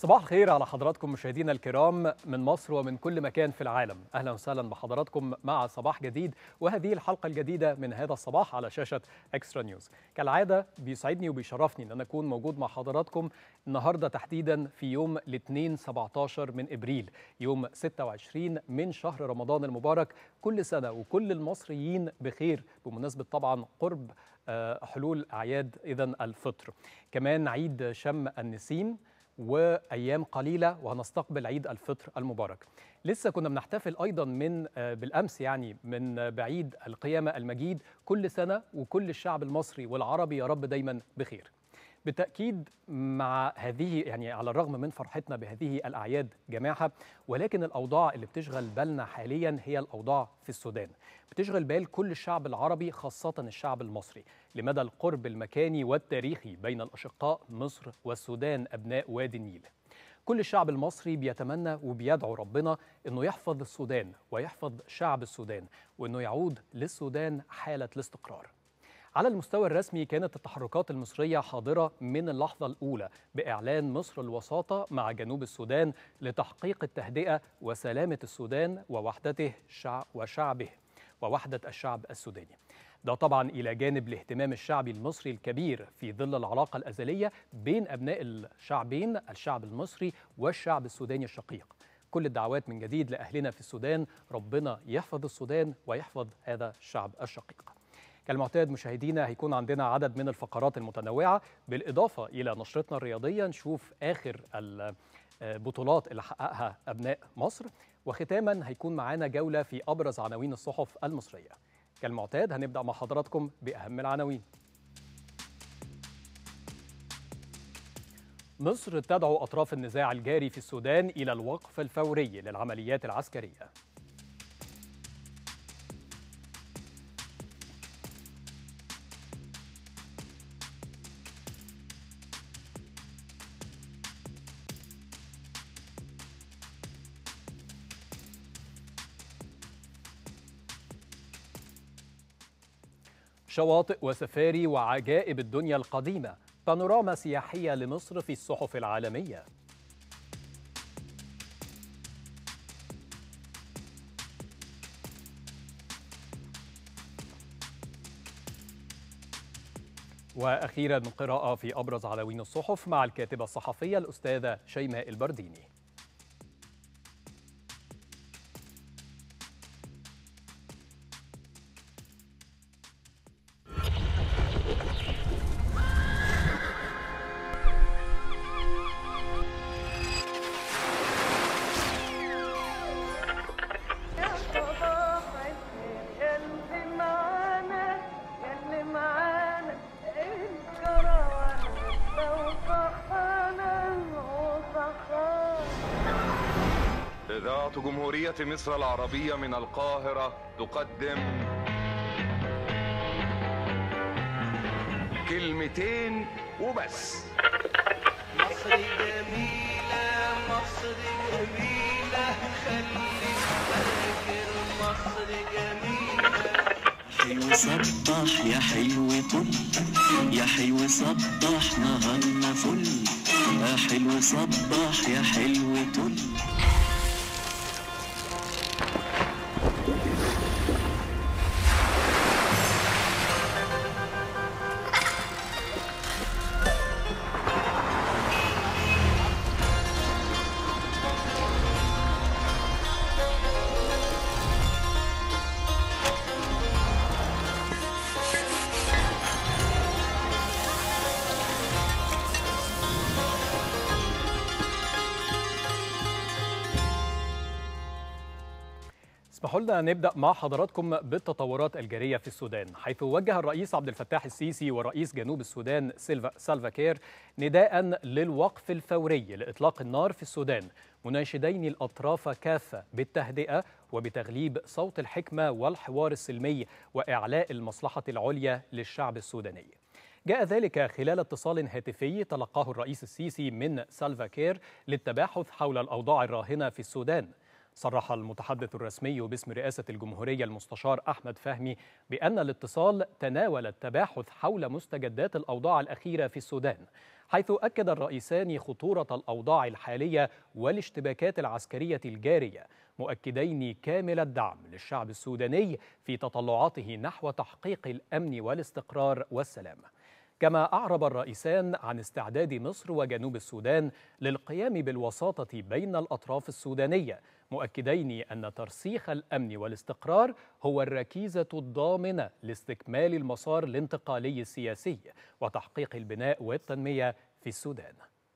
صباح الخير على حضراتكم مشاهدينا الكرام من مصر ومن كل مكان في العالم اهلا وسهلا بحضراتكم مع صباح جديد وهذه الحلقه الجديده من هذا الصباح على شاشه اكسترا نيوز كالعاده بيسعدني وبيشرفني ان انا اكون موجود مع حضراتكم النهارده تحديدا في يوم الاثنين 17 من ابريل يوم 26 من شهر رمضان المبارك كل سنه وكل المصريين بخير بمناسبه طبعا قرب آه، حلول اعياد اذا الفطر كمان عيد شم النسيم وايام قليله وهنستقبل عيد الفطر المبارك. لسه كنا بنحتفل ايضا من آه، بالامس يعني من آه، بعيد القيامه المجيد كل سنه وكل الشعب المصري والعربي يا رب دايما بخير. بالتاكيد مع هذه يعني على الرغم من فرحتنا بهذه الاعياد جماعه ولكن الاوضاع اللي بتشغل بالنا حاليا هي الاوضاع في السودان. بتشغل بال كل الشعب العربي خاصه الشعب المصري لمدى القرب المكاني والتاريخي بين الاشقاء مصر والسودان ابناء وادي النيل. كل الشعب المصري بيتمنى وبيدعو ربنا انه يحفظ السودان ويحفظ شعب السودان وانه يعود للسودان حاله الاستقرار. على المستوى الرسمي كانت التحركات المصرية حاضرة من اللحظة الأولى بإعلان مصر الوساطة مع جنوب السودان لتحقيق التهدئة وسلامة السودان ووحدته شع وشعبه ووحدة الشعب السوداني ده طبعا إلى جانب الاهتمام الشعبي المصري الكبير في ظل العلاقة الأزلية بين أبناء الشعبين الشعب المصري والشعب السوداني الشقيق كل الدعوات من جديد لأهلنا في السودان ربنا يحفظ السودان ويحفظ هذا الشعب الشقيق كالمعتاد مشاهدينا هيكون عندنا عدد من الفقرات المتنوعة بالإضافة إلى نشرتنا الرياضية نشوف آخر البطولات اللي حققها أبناء مصر وختاما هيكون معانا جولة في أبرز عناوين الصحف المصرية كالمعتاد هنبدأ مع حضراتكم بأهم العناوين مصر تدعو أطراف النزاع الجاري في السودان إلى الوقف الفوري للعمليات العسكرية شواطئ وسفاري وعجائب الدنيا القديمة بانوراما سياحية لمصر في الصحف العالمية وأخيرا قراءة في أبرز عناوين الصحف مع الكاتبة الصحفية الأستاذة شيماء البرديني يا صباح الخير يلي معانا يلي معانا الكروان وصحانا وصحانا إذاعة جمهورية مصر العربية من القاهرة تقدم كلمتين وبس مصر جميلة مصر جميلة خليك فاكر مصر جميلة حلو صبح يا حلو طل يا حلو صبح نهارنا فل يا حلو صبح يا حلو طل اسمحوا لنا نبدا مع حضراتكم بالتطورات الجاريه في السودان حيث وجه الرئيس عبد الفتاح السيسي ورئيس جنوب السودان سيلفا سالفا كير نداء للوقف الفوري لاطلاق النار في السودان مناشدين الاطراف كافه بالتهدئه وبتغليب صوت الحكمه والحوار السلمي واعلاء المصلحه العليا للشعب السوداني جاء ذلك خلال اتصال هاتفي تلقاه الرئيس السيسي من سالفا كير للتباحث حول الاوضاع الراهنه في السودان صرح المتحدث الرسمي باسم رئاسة الجمهورية المستشار أحمد فهمي بأن الاتصال تناول التباحث حول مستجدات الأوضاع الأخيرة في السودان حيث أكد الرئيسان خطورة الأوضاع الحالية والاشتباكات العسكرية الجارية مؤكدين كامل الدعم للشعب السوداني في تطلعاته نحو تحقيق الأمن والاستقرار والسلام كما أعرب الرئيسان عن استعداد مصر وجنوب السودان للقيام بالوساطة بين الأطراف السودانية مؤكدين أن ترسيخ الأمن والاستقرار هو الركيزة الضامنة لاستكمال المسار الانتقالي السياسي وتحقيق البناء والتنمية في السودان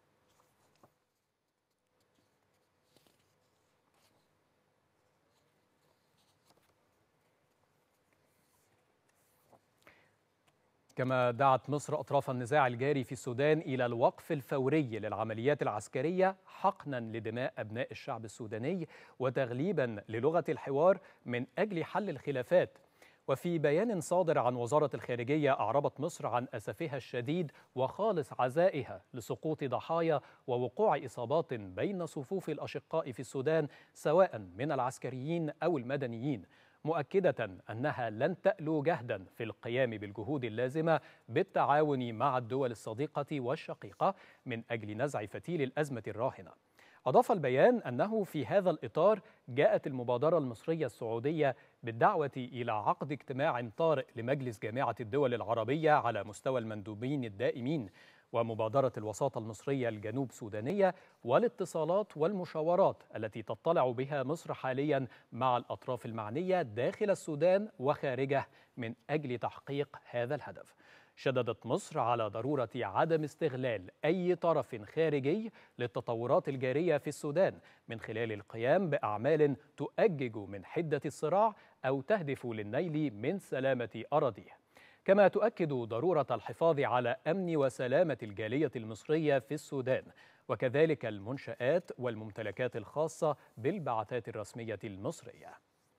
كما دعت مصر أطراف النزاع الجاري في السودان إلى الوقف الفوري للعمليات العسكرية حقنا لدماء أبناء الشعب السوداني وتغليبا للغة الحوار من أجل حل الخلافات وفي بيان صادر عن وزارة الخارجية أعربت مصر عن أسفها الشديد وخالص عزائها لسقوط ضحايا ووقوع إصابات بين صفوف الأشقاء في السودان سواء من العسكريين أو المدنيين مؤكدة أنها لن تألو جهدا في القيام بالجهود اللازمة بالتعاون مع الدول الصديقة والشقيقة من أجل نزع فتيل الأزمة الراهنة أضاف البيان أنه في هذا الإطار جاءت المبادرة المصرية السعودية بالدعوة إلى عقد اجتماع طارئ لمجلس جامعة الدول العربية على مستوى المندوبين الدائمين ومبادرة الوساطة المصرية الجنوب سودانية والاتصالات والمشاورات التي تطلع بها مصر حاليا مع الأطراف المعنية داخل السودان وخارجه من أجل تحقيق هذا الهدف شددت مصر على ضرورة عدم استغلال أي طرف خارجي للتطورات الجارية في السودان من خلال القيام بأعمال تؤجج من حدة الصراع أو تهدف للنيل من سلامة أراضيه كما تؤكد ضرورة الحفاظ على أمن وسلامة الجالية المصرية في السودان وكذلك المنشآت والممتلكات الخاصة بالبعثات الرسمية المصرية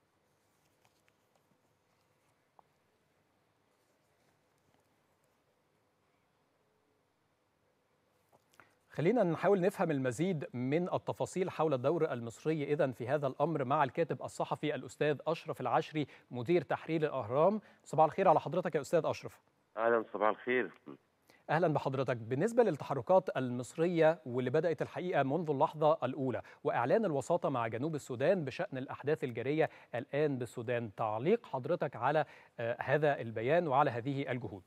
خلينا نحاول نفهم المزيد من التفاصيل حول الدور المصري إذا في هذا الأمر مع الكاتب الصحفي الأستاذ أشرف العشري مدير تحرير الأهرام صباح الخير على حضرتك يا أستاذ أشرف اهلا صباح الخير أهلا بحضرتك بالنسبة للتحركات المصرية واللي بدأت الحقيقة منذ اللحظة الأولى وإعلان الوساطة مع جنوب السودان بشأن الأحداث الجارية الآن بالسودان تعليق حضرتك على آه، هذا البيان وعلى هذه الجهود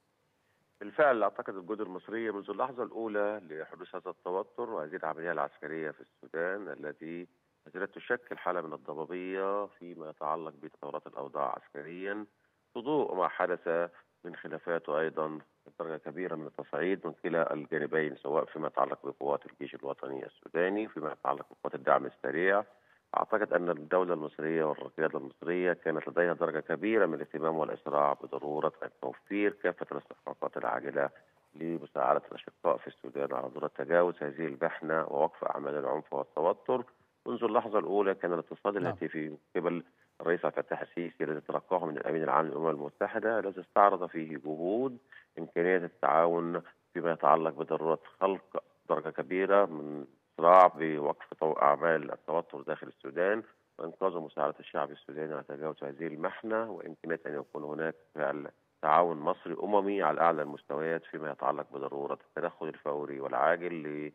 بالفعل اعتقد الجهود المصريه منذ اللحظه الاولى لحدوث هذا التوتر وهذه العمليه العسكريه في السودان التي ما زالت تشكل حاله من الضبابيه فيما يتعلق بتطورات الاوضاع عسكريا تضوء ما حدث من خلافات وايضا بدرجه كبيره من التصعيد من كلا الجانبين سواء فيما يتعلق بقوات الجيش الوطني السوداني فيما يتعلق بقوات الدعم السريع اعتقد ان الدوله المصريه والقياده المصريه كانت لديها درجه كبيره من الاهتمام والاسراع بضروره توفير كافه الاستحقاقات العاجله لمساعده الاشقاء في السودان على ضروره تجاوز هذه المحنه ووقف اعمال العنف والتوتر منذ اللحظه الاولى كان الاتصال نعم. الهاتفي من قبل الرئيس عبد الفتاح السيسي الذي تلقاه من الامين العام للامم المتحده الذي استعرض فيه جهود امكانيه التعاون فيما يتعلق بضروره خلق درجه كبيره من صراع بوقف تو- اعمال التوتر داخل السودان وانقاذ ومساعده الشعب السوداني على تجاوز هذه المحنه وامكانيه ان يكون هناك فعل تعاون مصري اممي على اعلى المستويات فيما يتعلق بضروره التدخل الفوري والعاجل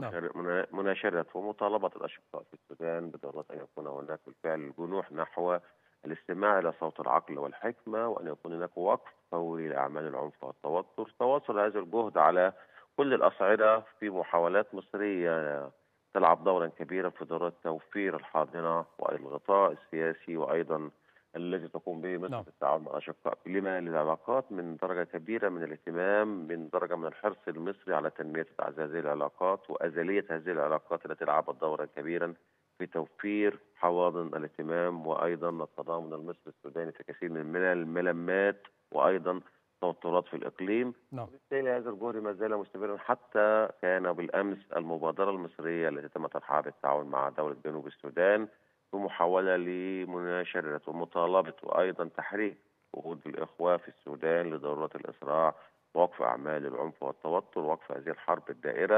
لمناشره ومطالبه الاشقاء في السودان بضروره ان يكون هناك بالفعل الجنوح نحو الاستماع الى صوت العقل والحكمه وان يكون هناك وقف فوري لاعمال العنف والتوتر تواصل هذا الجهد على كل الاصعده في محاولات مصريه تلعب دورا كبيرا في ضروره توفير الحاضنه والغطاء السياسي وايضا الذي تقوم به مصر نعم. في التعاون مع الاشقاء لما للعلاقات من درجه كبيره من الاهتمام من درجه من الحرص المصري على تنميه وتعزيز هذه العلاقات وازاليه هذه العلاقات التي لعبت دورا كبيرا في توفير حواضن الاهتمام وايضا التضامن المصري السوداني في كثير من الملمات وايضا توترات في الاقليم نعم وبالتالي هذا الجهد ما زال مستمرا حتى كان بالامس المبادره المصريه التي تم طرحها بالتعاون مع دوله جنوب السودان بمحاوله لمناشره ومطالبه وايضا تحريك وجود الاخوه في السودان لضروره الاسراع ووقف اعمال العنف والتوتر ووقف هذه الحرب الدائره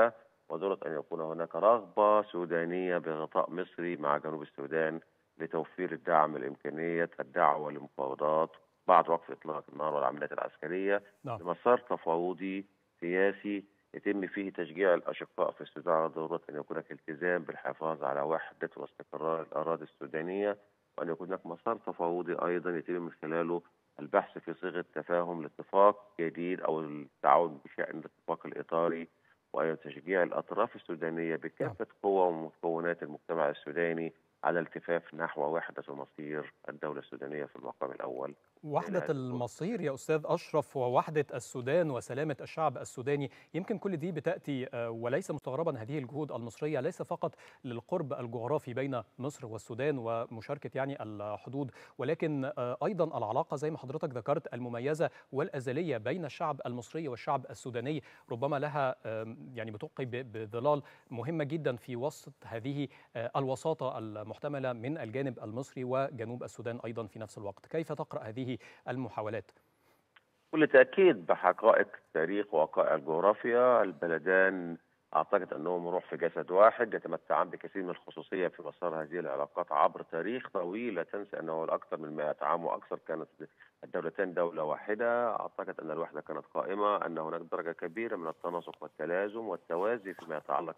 وضرورة أن يكون هناك رغبة سودانية بغطاء مصري مع جنوب السودان لتوفير الدعم لإمكانية الدعوة لمفاوضات بعد وقف إطلاق النار والعمليات العسكرية نعم. لمسار تفاوضي سياسي يتم فيه تشجيع الأشقاء في السودان على ضرورة أن يكون هناك التزام بالحفاظ على وحدة واستقرار الأراضي السودانية وأن يكون هناك مسار تفاوضي أيضا يتم من خلاله البحث في صيغة تفاهم لاتفاق جديد أو التعاون بشأن الاتفاق الإطاري وأيضا تشجيع الأطراف السودانية بكافة قوى ومكونات المجتمع السوداني على الالتفاف نحو وحدة مصير الدولة السودانية في المقام الأول وحدة إلى- المصير يا أستاذ أشرف ووحدة السودان وسلامة الشعب السوداني يمكن كل دي بتأتي آه، وليس مستغربا هذه الجهود المصرية ليس فقط للقرب الجغرافي بين مصر والسودان ومشاركة يعني الحدود ولكن آه، أيضا العلاقة زي ما حضرتك ذكرت المميزة والأزلية بين الشعب المصري والشعب السوداني ربما لها آم، يعني بتلقي ب- بظلال مهمة جدا في وسط هذه آه، الوساطة المحتملة من الجانب المصري وجنوب السودان أيضا في نفس الوقت كيف تقرأ هذه المحاولات؟ كل تأكيد بحقائق التاريخ ووقائع الجغرافيا البلدان أعتقد أنهم روح في جسد واحد يتمتعان بكثير من الخصوصية في مسار هذه العلاقات عبر تاريخ طويل لا تنسى أنه لأكثر من 100 عام وأكثر كانت الدولتين دولة واحدة أعتقد أن الوحدة كانت قائمة أن هناك درجة كبيرة من التناسق والتلازم والتوازي فيما يتعلق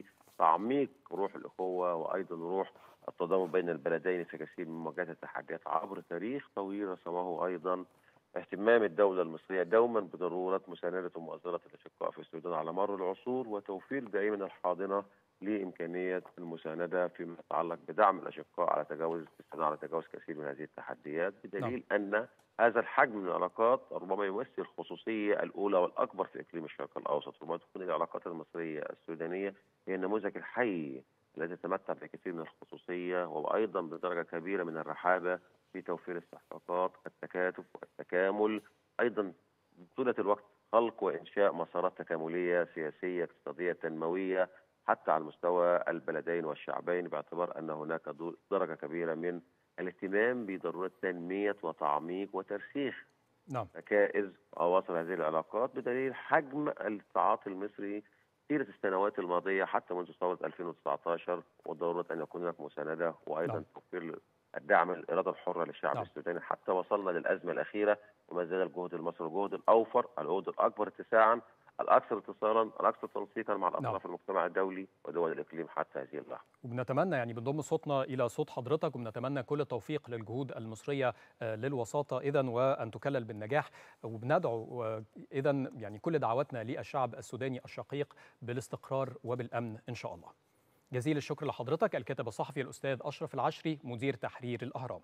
بتعميق روح الأخوة وأيضا روح التضامن بين البلدين في كثير من مواجهة التحديات عبر تاريخ طويل رسمه أيضا اهتمام الدولة المصرية دوما بضرورة مساندة ومؤازرة الأشقاء في السودان على مر العصور وتوفير دائما الحاضنة لإمكانية المساندة فيما يتعلق بدعم الأشقاء على تجاوز السودان على تجاوز كثير من هذه التحديات بدليل أن هذا الحجم من العلاقات ربما يمثل الخصوصية الأولى والأكبر في إقليم الشرق الأوسط ربما تكون العلاقات المصرية السودانية هي النموذج الحي الذي يتمتع بكثير من الخصوصية وأيضا بدرجة كبيرة من الرحابة في توفير استحقاقات التكاتف والتكامل أيضا طولة الوقت خلق وإنشاء مسارات تكاملية سياسية اقتصادية تنموية حتى على مستوى البلدين والشعبين باعتبار أن هناك دو- درجة كبيرة من الاهتمام بضرورة تنمية وتعميق وترسيخ نعم ركائز أواصر هذه العلاقات بدليل حجم التعاطي المصري طيلة السنوات الماضية حتى منذ ثورة 2019 وضرورة أن يكون هناك مساندة وأيضا نعم. توفير الدعم الإرادة الحرة للشعب نعم. السوداني حتى وصلنا للأزمة الأخيرة وما زال الجهد المصري الجهد الأوفر الجهد الأكبر اتساعا الأكثر اتصالا الأكثر تنسيقا مع الأطراف المجتمع الدولي ودول الإقليم حتى هذه اللحظة وبنتمنى يعني بنضم صوتنا الى صوت حضرتك وبنتمنى كل التوفيق للجهود المصريه آه، للوساطه اذا وان تكلل بالنجاح وبندعو اذا يعني كل دعواتنا للشعب السوداني الشقيق بالاستقرار وبالامن ان شاء الله. جزيل الشكر لحضرتك الكاتب الصحفي الاستاذ اشرف العشري مدير تحرير الاهرام.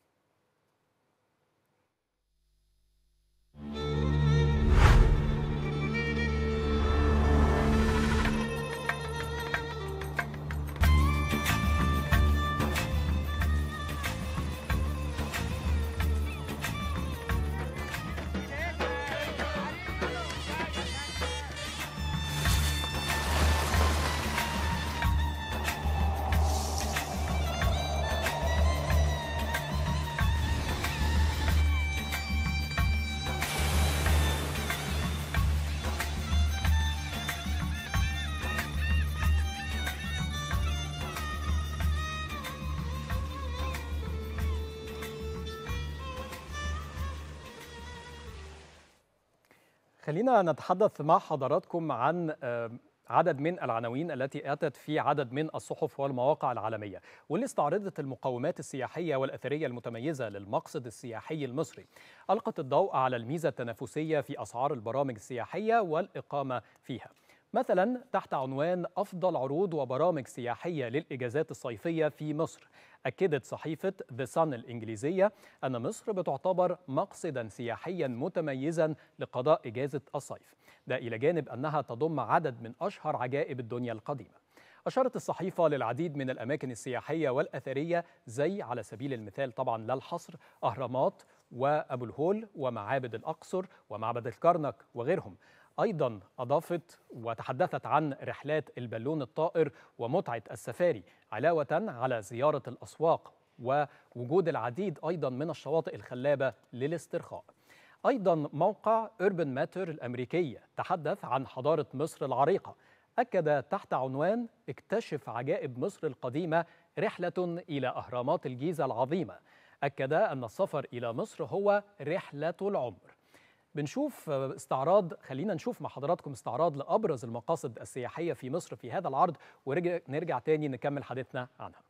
خلينا نتحدث مع حضراتكم عن آه، عدد من العناوين التي أتت في عدد من الصحف والمواقع العالمية واللي استعرضت المقومات السياحية والأثرية المتميزة للمقصد السياحي المصري ألقت الضوء على الميزة التنافسية في أسعار البرامج السياحية والإقامة فيها مثلا تحت عنوان أفضل عروض وبرامج سياحية للإجازات الصيفية في مصر أكدت صحيفة ذا سان الإنجليزية أن مصر بتعتبر مقصدا سياحيا متميزا لقضاء إجازة الصيف ده إلى جانب أنها تضم عدد من أشهر عجائب الدنيا القديمة أشارت الصحيفة للعديد من الأماكن السياحية والأثرية زي على سبيل المثال طبعا لا الحصر أهرامات وأبو الهول ومعابد الأقصر ومعبد الكرنك وغيرهم أيضا أضافت وتحدثت عن رحلات البالون الطائر ومتعة السفاري علاوة على زيارة الأسواق ووجود العديد أيضا من الشواطئ الخلابة للاسترخاء أيضا موقع أوربن ماتر الأمريكية تحدث عن حضارة مصر العريقة أكد تحت عنوان اكتشف عجائب مصر القديمة رحلة إلى أهرامات الجيزة العظيمة أكد أن السفر إلى مصر هو رحلة العمر بنشوف استعراض خلينا نشوف مع حضراتكم استعراض لأبرز المقاصد السياحية في مصر في هذا العرض ونرجع تاني نكمل حديثنا عنها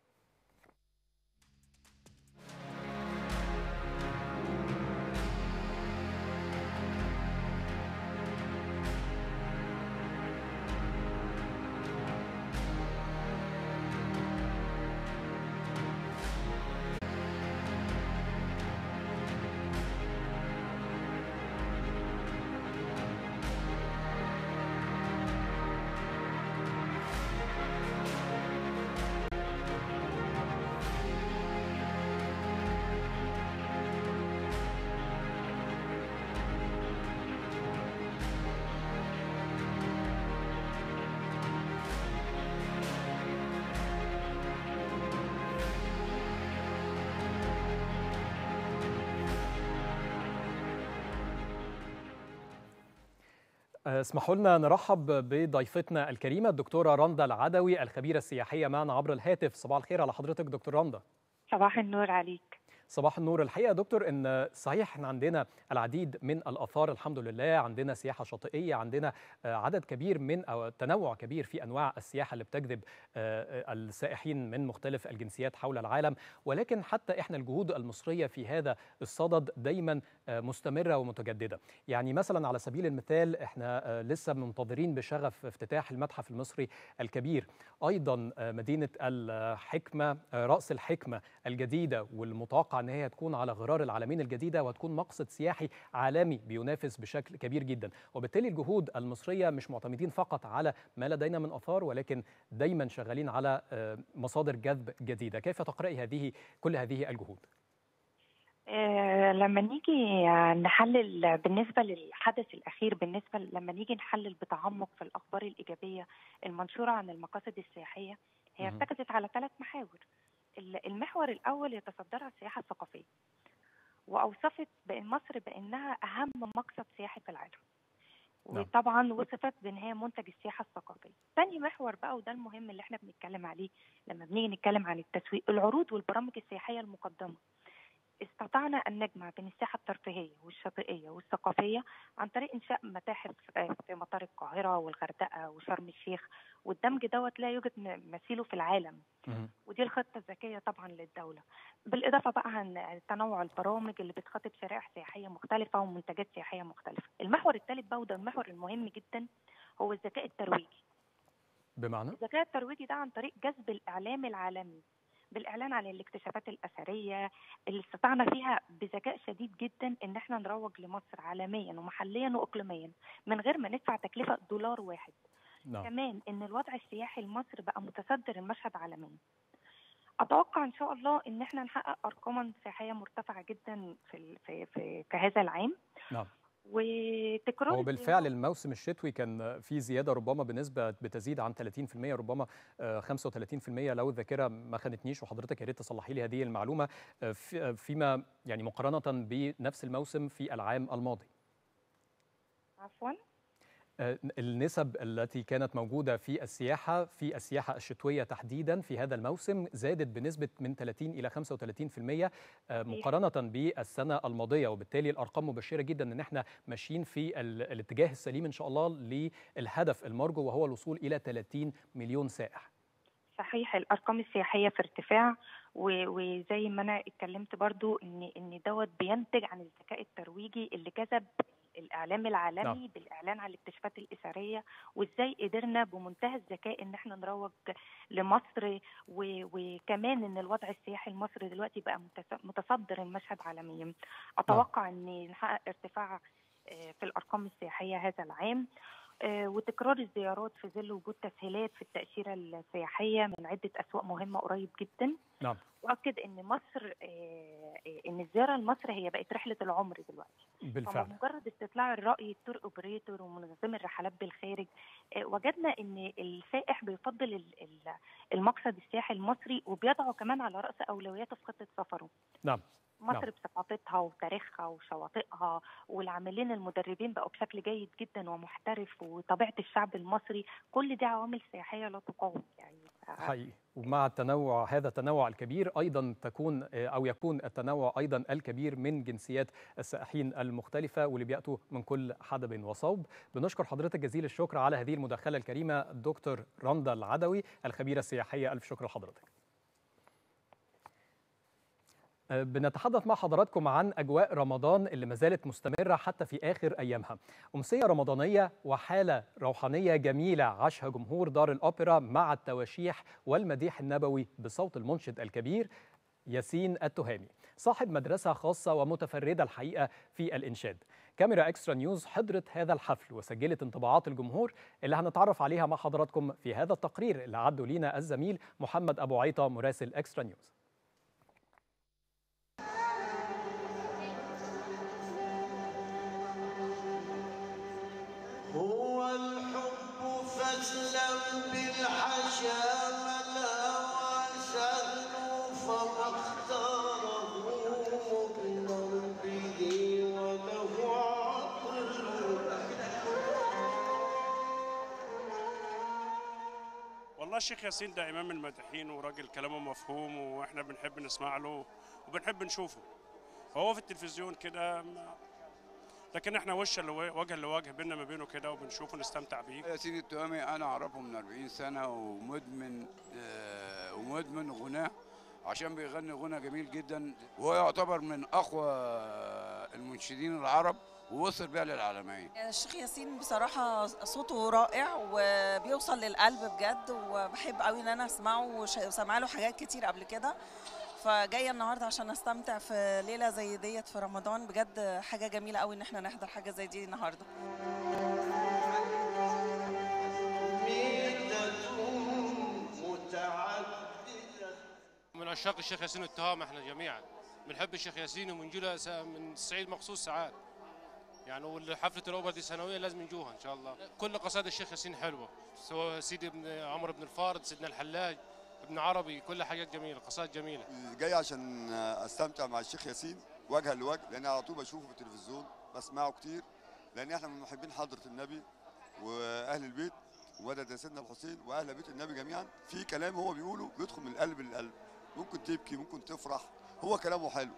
اسمحوا لنا نرحب بضيفتنا الكريمة الدكتورة رندا العدوي الخبيرة السياحية معنا عبر الهاتف صباح الخير على حضرتك دكتور رندا صباح النور عليك صباح النور الحقيقة يا دكتور إن صحيح إحنا عندنا العديد من الآثار الحمد لله عندنا سياحة شاطئية عندنا عدد كبير من أو تنوع كبير في أنواع السياحة اللي بتجذب السائحين من مختلف الجنسيات حول العالم ولكن حتى إحنا الجهود المصرية في هذا الصدد دايما مستمرة ومتجددة يعني مثلا على سبيل المثال إحنا لسه منتظرين بشغف افتتاح المتحف المصري الكبير أيضا مدينة الحكمة رأس الحكمة الجديدة والمتوقع ان هي تكون على غرار العالمين الجديده وتكون مقصد سياحي عالمي بينافس بشكل كبير جدا وبالتالي الجهود المصريه مش معتمدين فقط على ما لدينا من اثار ولكن دايما شغالين على مصادر جذب جديده كيف تقراي هذه كل هذه الجهود آه لما نيجي نحلل بالنسبه للحدث الاخير بالنسبه لما نيجي نحلل بتعمق في الاخبار الايجابيه المنشوره عن المقاصد السياحيه هي ارتكزت على ثلاث محاور المحور الأول يتصدرها السياحة الثقافية وأوصفت مصر بأنها أهم مقصد سياحي في العالم وطبعا وصفت بان هي منتج السياحه الثقافيه. ثاني محور بقى وده المهم اللي احنا بنتكلم عليه لما بنيجي نتكلم عن التسويق العروض والبرامج السياحيه المقدمه. استطعنا ان نجمع بين السياحه الترفيهيه والشاطئيه والثقافيه عن طريق انشاء متاحف في مطار القاهره والغردقه وشرم الشيخ والدمج دوت لا يوجد مثيله في العالم ودي الخطه الذكيه طبعا للدوله بالاضافه بقى عن تنوع البرامج اللي بتخاطب شرائح سياحيه مختلفه ومنتجات سياحيه مختلفه المحور الثالث بقى وده المحور المهم جدا هو الذكاء الترويجي بمعنى الذكاء الترويجي ده عن طريق جذب الاعلام العالمي بالاعلان عن الاكتشافات الاثريه اللي استطعنا فيها بذكاء شديد جدا ان احنا نروج لمصر عالميا ومحليا واقليميا من غير ما ندفع تكلفه دولار واحد نعم. كمان ان الوضع السياحي لمصر بقى متصدر المشهد عالميا اتوقع ان شاء الله ان احنا نحقق ارقاما سياحيه مرتفعه جدا في في, في كهذا العام نعم وتكرار هو بالفعل الموسم الشتوي كان في زياده ربما بنسبه بتزيد عن 30% ربما 35% لو الذاكره ما خانتنيش وحضرتك يا ريت تصلحي لي هذه المعلومه فيما يعني مقارنه بنفس الموسم في العام الماضي. عفوا النسب التي كانت موجودة في السياحة في السياحة الشتوية تحديدا في هذا الموسم زادت بنسبة من 30 إلى 35% مقارنة بالسنة الماضية وبالتالي الأرقام مبشرة جدا أن احنا ماشيين في الاتجاه السليم إن شاء الله للهدف المرجو وهو الوصول إلى 30 مليون سائح صحيح الارقام السياحيه في ارتفاع وزي ما انا اتكلمت برضو ان ان دوت بينتج عن الذكاء الترويجي اللي جذب الاعلام العالمي نعم. نعم. بالاعلان عن الاكتشافات الاثريه وازاي قدرنا بمنتهى الذكاء ان احنا نروج لمصر و... وكمان ان الوضع السياحي المصري دلوقتي بقى متس- متصدر المشهد عالميا اتوقع ان نحقق ارتفاع آه، في الارقام السياحيه هذا العام آه، وتكرار الزيارات في ظل وجود تسهيلات في التاشيره السياحيه من عده اسواق مهمه قريب جدا نعم واكد ان مصر آه، آه، ان الزياره لمصر هي بقت رحله العمر دلوقتي بالفعل فمجرد استطلاع الرأي التور اوبريتور ومنظمي الرحلات بالخارج آه، وجدنا ان السائح بيفضل ال- ال- المقصد السياحي المصري وبيضعه كمان على رأس أولوياته في خطة سفره نعم مصر نعم. بثقافتها وتاريخها وشواطئها والعاملين المدربين بقوا بشكل جيد جدا ومحترف وطبيعة الشعب المصري كل دي عوامل سياحية لا تقاوم يعني ف- حقيقي ومع التنوع هذا التنوع الكبير ايضا تكون او يكون التنوع ايضا الكبير من جنسيات السائحين المختلفه واللي بياتوا من كل حدب وصوب بنشكر حضرتك جزيل الشكر على هذه المداخله الكريمه الدكتور رندا العدوي الخبيره السياحيه الف شكر لحضرتك أه، بنتحدث مع حضراتكم عن اجواء رمضان اللي ما زالت مستمره حتى في اخر ايامها امسيه رمضانيه وحاله روحانيه جميله عاشها جمهور دار الاوبرا مع التواشيح والمديح النبوي بصوت المنشد الكبير ياسين التهامي صاحب مدرسة خاصة ومتفردة الحقيقة في الإنشاد كاميرا إكسترا نيوز حضرت هذا الحفل وسجلت انطباعات الجمهور اللي هنتعرف عليها مع حضراتكم في هذا التقرير اللي عده لينا الزميل محمد أبو عيطة مراسل إكسترا نيوز هو الحب فاسلم بالحشا الهوى سهل فما اختاره مؤمن به وله عقل والله الشيخ ياسين ده امام المادحين وراجل كلامه مفهوم واحنا بنحب نسمع له وبنحب نشوفه فهو في التلفزيون كده ما- لكن احنا وش لو- وجها لوجه بينا ما بينه كده وبنشوفه نستمتع بيه ياسين التهامي انا اعرفه من 40 سنه ومدمن آه، ومدمن غناه عشان بيغني غنى جميل جدا وهو يعتبر من اقوى المنشدين العرب ووصل بيها للعالميه الشيخ ياسين بصراحة صوته رائع وبيوصل للقلب بجد وبحب قوي ان انا اسمعه وش- وسامعه له حاجات كتير قبل كده فجاية النهاردة عشان استمتع في ليلة زي ديت في رمضان بجد حاجة جميلة قوي ان احنا نحضر حاجة زي دي النهاردة متعددة من عشاق الشيخ ياسين التهام احنا جميعا بنحب الشيخ ياسين وبنجي له سا- من الصعيد مخصوص ساعات يعني والحفله الاوبرا دي سنويه لازم نجوها ان شاء الله كل قصائد الشيخ ياسين حلوه سواء سيدي ابن عمرو بن الفارض سيدنا الحلاج ابن عربي كل حاجات جميله قصائد جميله جاي عشان استمتع مع الشيخ ياسين وجها لوجه لان على طول بشوفه في التلفزيون بسمعه كتير لان احنا من محبين حضره النبي واهل البيت وولد سيدنا الحسين واهل بيت النبي جميعا في كلام هو بيقوله بيدخل من القلب للقلب ممكن تبكي ممكن تفرح هو كلامه حلو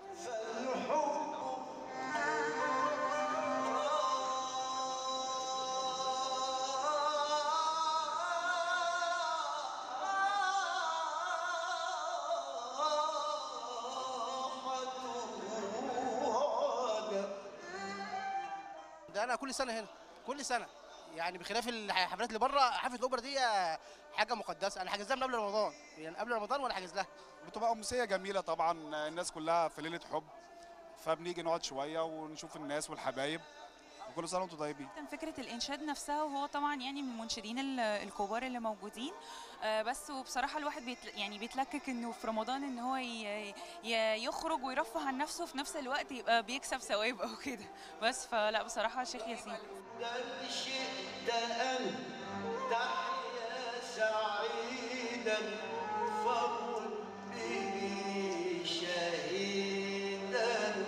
ده انا كل سنه هنا كل سنه يعني بخلاف الحفلات اللي بره حفله الاوبرا دي حاجه مقدسه انا حاجز لها من قبل رمضان يعني قبل رمضان وانا حاجز لها بتبقى أمسية جميلة طبعا الناس كلها في ليلة حب فبنيجي نقعد شوية ونشوف الناس والحبايب وكل سنة وانتم طيبين فكرة الإنشاد نفسها وهو طبعا يعني من المنشدين ال- الكبار اللي موجودين آه، بس وبصراحة الواحد بيتل يعني بيتلكك إنه في رمضان إن هو ي- ي- يخرج ويرفه عن نفسه في نفس الوقت يبقى بيكسب ثواب أو كده بس فلا بصراحة شيخ ياسين بل شئت أن تحيا سعيدا فقل به شهيدا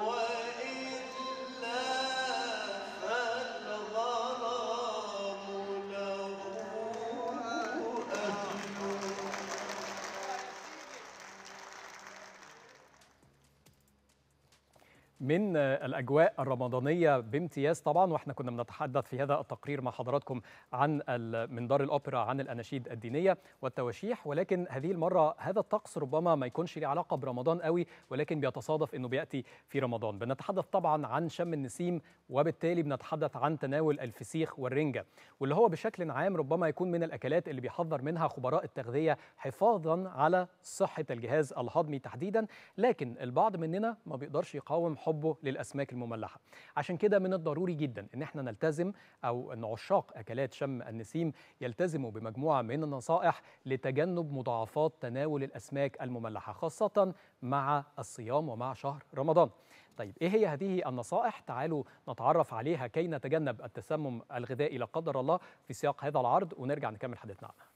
وإلا فالغرام له أهل من الاجواء الرمضانيه بامتياز طبعا واحنا كنا بنتحدث في هذا التقرير مع حضراتكم عن ال- من دار الاوبرا عن الاناشيد الدينيه والتواشيح ولكن هذه المره هذا الطقس ربما ما يكونش له علاقه برمضان قوي ولكن بيتصادف انه بياتي في رمضان بنتحدث طبعا عن شم النسيم وبالتالي بنتحدث عن تناول الفسيخ والرنجه واللي هو بشكل عام ربما يكون من الاكلات اللي بيحذر منها خبراء التغذيه حفاظا على صحه الجهاز الهضمي تحديدا لكن البعض مننا ما بيقدرش يقاوم حب حبه للاسماك المملحه عشان كده من الضروري جدا ان احنا نلتزم او ان عشاق اكلات شم النسيم يلتزموا بمجموعه من النصائح لتجنب مضاعفات تناول الاسماك المملحه خاصه مع الصيام ومع شهر رمضان طيب ايه هي هذه النصائح تعالوا نتعرف عليها كي نتجنب التسمم الغذائي لا قدر الله في سياق هذا العرض ونرجع نكمل حديثنا عنها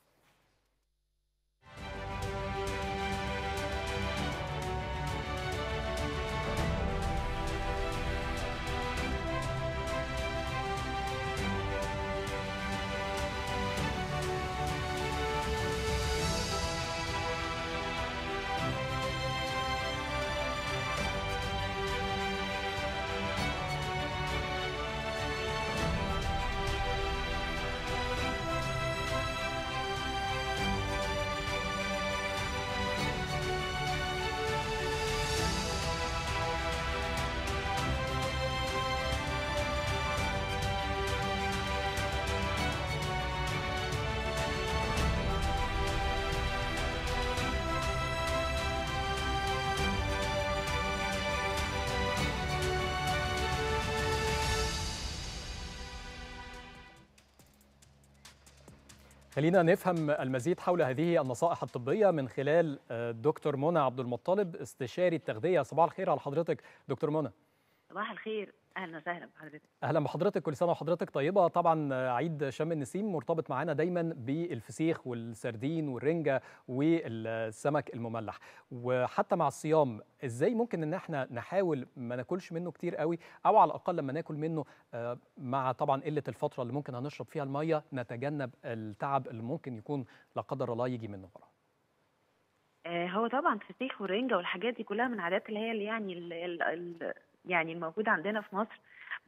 خلينا نفهم المزيد حول هذه النصائح الطبية من خلال آه، دكتور منى عبد المطلب استشاري التغذية صباح الخير على حضرتك دكتور منى صباح الخير اهلا وسهلا بحضرتك اهلا بحضرتك كل سنه وحضرتك طيبه طبعا آه، عيد شم النسيم مرتبط معانا دايما بالفسيخ والسردين والرنجه والسمك المملح وحتى مع الصيام ازاي ممكن ان احنا نحاول ما ناكلش منه كتير قوي او على الاقل لما ناكل منه آه، مع طبعا قله الفتره اللي ممكن هنشرب فيها الميه نتجنب التعب اللي ممكن يكون لا قدر الله يجي منه غلط آه هو طبعا الفسيخ والرنجه والحاجات دي كلها من العادات اللي هي اللي يعني ال ال ال يعني الموجوده عندنا في مصر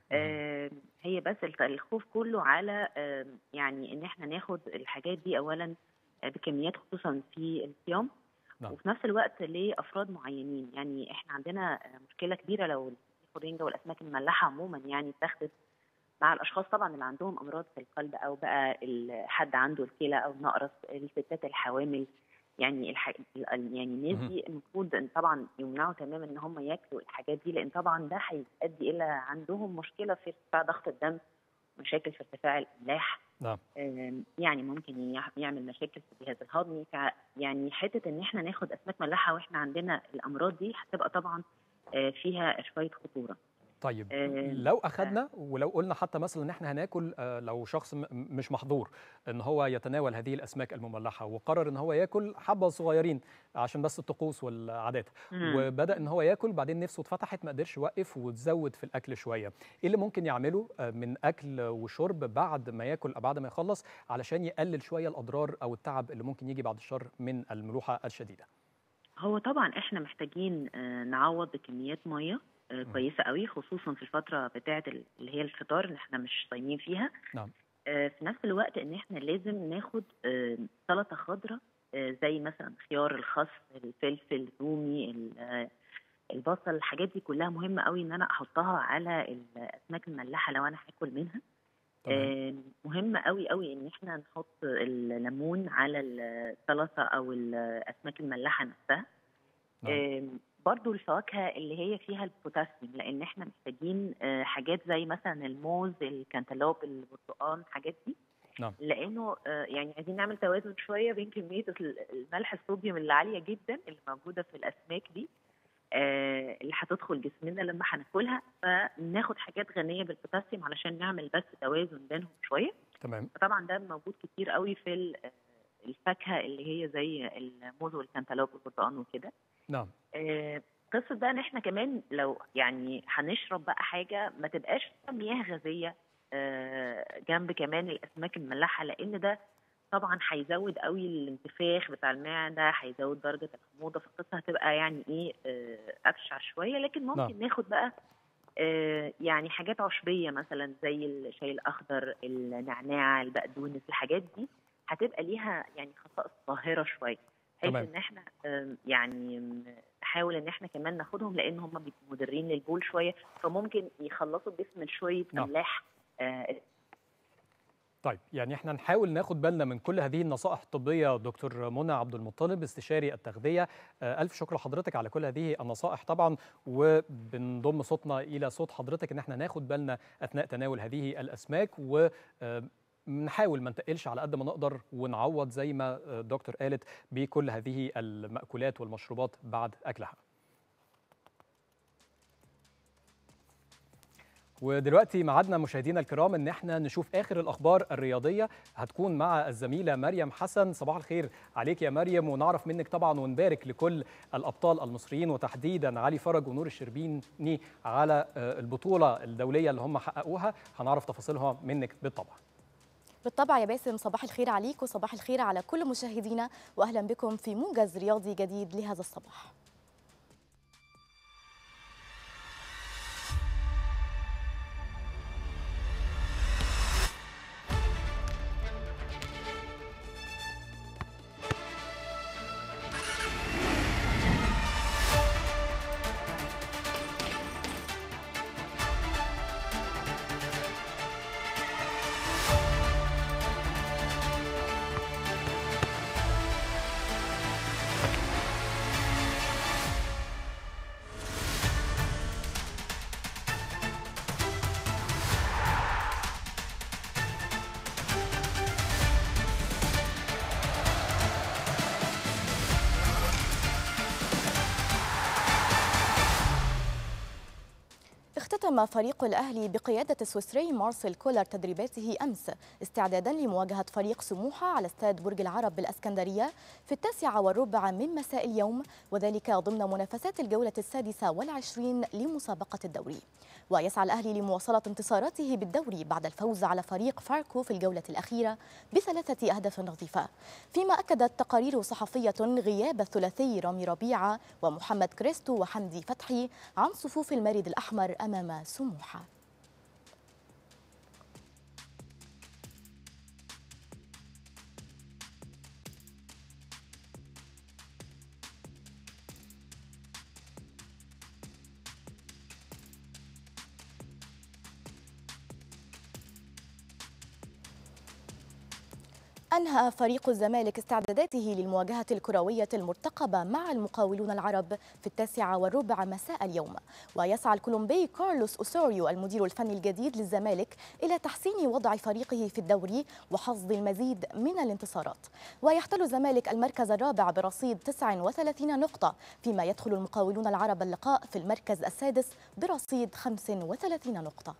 آه هي بس الت- الخوف كله على آه يعني ان احنا ناخد الحاجات دي اولا آه، بكميات خصوصا في الصيام نعم. وفي نفس الوقت لافراد معينين يعني احنا عندنا آه، مشكله كبيره لو الفسيخ والرنجه والاسماك المملحه عموما يعني اتاخدت مع الاشخاص طبعا اللي عندهم امراض في القلب او بقى ال- حد عنده الكلى او نقرس الستات الحوامل يعني الح... ال- يعني الناس مهم. دي المفروض ان طبعا يمنعوا تماما ان هم ياكلوا الحاجات دي لان طبعا ده هيؤدي الى عندهم مشكله في ارتفاع ضغط الدم مشاكل في ارتفاع الاملاح نعم آم، يعني ممكن يع- يعمل مشاكل في الجهاز الهضمي فع- يعني حته ان احنا ناخد اسماك مملحه واحنا عندنا الامراض دي هتبقى طبعا آه، فيها شويه خطوره طيب آه، لو اخذنا ولو قلنا حتى مثلا ان احنا هناكل آه، لو شخص م- مش محظور ان هو يتناول هذه الاسماك المملحه وقرر ان هو ياكل حبه صغيرين عشان بس الطقوس والعادات مم. وبدا ان هو ياكل بعدين نفسه اتفتحت ما قدرش يوقف وتزود في الاكل شويه ايه اللي ممكن يعمله آه، من اكل وشرب بعد ما ياكل أو بعد ما يخلص علشان يقلل شويه الاضرار او التعب اللي ممكن يجي بعد الشر من الملوحه الشديده هو طبعا احنا محتاجين آه، نعوض بكميات ميه آه، كويسه قوي خصوصا في الفتره بتاعه ال- اللي هي الفطار اللي احنا مش صايمين فيها نعم آه، في نفس الوقت ان احنا لازم ناخد آه، سلطه خضراء آه، زي مثلا خيار الخس الفلفل الرومي ال- آه، البصل الحاجات دي كلها مهمه قوي ان انا احطها على الاسماك المملحه لو انا هاكل منها آه، مهم قوي قوي ان احنا نحط الليمون على السلطه او الاسماك المملحه نفسها آم، برضو الفواكه اللي هي فيها البوتاسيوم لان احنا محتاجين آه، حاجات زي مثلا الموز الكنتالوب البرتقال الحاجات دي نعم لانه آه، يعني عايزين نعمل توازن شويه بين كميه ال- الملح الصوديوم اللي عاليه جدا اللي موجوده في الاسماك دي آه، اللي هتدخل جسمنا لما هناكلها فناخد حاجات غنيه بالبوتاسيوم علشان نعمل بس توازن بينهم شويه تمام فطبعا ده موجود كتير قوي في ال- الفاكهه اللي هي زي الموز والكنتالوب والبرتقال وكده نعم آه، قصه بقى ان احنا كمان لو يعني هنشرب بقى حاجه ما تبقاش فيها مياه غازيه آه، جنب كمان الاسماك المملحه لان ده طبعا هيزود قوي الانتفاخ بتاع المعده هيزود درجه الحموضه فالقصه هتبقى يعني ايه آه، ابشع شويه لكن ممكن نعم. ناخد بقى آه، يعني حاجات عشبيه مثلا زي الشاي الاخضر النعناع البقدونس الحاجات دي هتبقى ليها يعني خصائص ظاهره شويه بحيث تمام. ان احنا آم، يعني م- نحاول ان احنا كمان ناخدهم لان هم بيبقوا مضرين للبول شويه فممكن يخلصوا الجسم من شويه نعم. املاح آه، طيب يعني احنا نحاول ناخد بالنا من كل هذه النصائح الطبيه دكتور منى عبد المطلب استشاري التغذيه آه، الف شكر لحضرتك على كل هذه النصائح طبعا وبنضم صوتنا الى صوت حضرتك ان احنا ناخد بالنا اثناء تناول هذه الاسماك و آه، نحاول ما نتقلش على قد ما نقدر ونعوض زي ما آه، الدكتور قالت بكل هذه المأكولات والمشروبات بعد أكلها ودلوقتي معادنا مشاهدينا الكرام ان احنا نشوف اخر الاخبار الرياضيه هتكون مع الزميله مريم حسن صباح الخير عليك يا مريم ونعرف منك طبعا ونبارك لكل الابطال المصريين وتحديدا علي فرج ونور الشربيني على آه، البطوله الدوليه اللي هم حققوها هنعرف تفاصيلها منك بالطبع بالطبع يا باسم صباح الخير عليك وصباح الخير على كل مشاهدينا واهلا بكم في موجز رياضي جديد لهذا الصباح اختتم فريق الأهلي بقيادة السويسري مارسيل كولر تدريباته أمس استعدادا لمواجهة فريق سموحة على استاد برج العرب بالأسكندرية في التاسعة والربع من مساء اليوم وذلك ضمن منافسات الجولة السادسة والعشرين لمسابقة الدوري ويسعى الأهلي لمواصلة انتصاراته بالدوري بعد الفوز على فريق فاركو في الجولة الأخيرة بثلاثة أهداف نظيفة فيما أكدت تقارير صحفية غياب الثلاثي رامي ربيعة ومحمد كريستو وحمدي فتحي عن صفوف المارد الأحمر أمام سموحة أنهى فريق الزمالك استعداداته للمواجهة الكروية المرتقبة مع المقاولون العرب في التاسعة والربع مساء اليوم ويسعى الكولومبي كارلوس أوسوريو المدير الفني الجديد للزمالك إلى تحسين وضع فريقه في الدوري وحصد المزيد من الانتصارات ويحتل الزمالك المركز الرابع برصيد 39 نقطة فيما يدخل المقاولون العرب اللقاء في المركز السادس برصيد 35 نقطة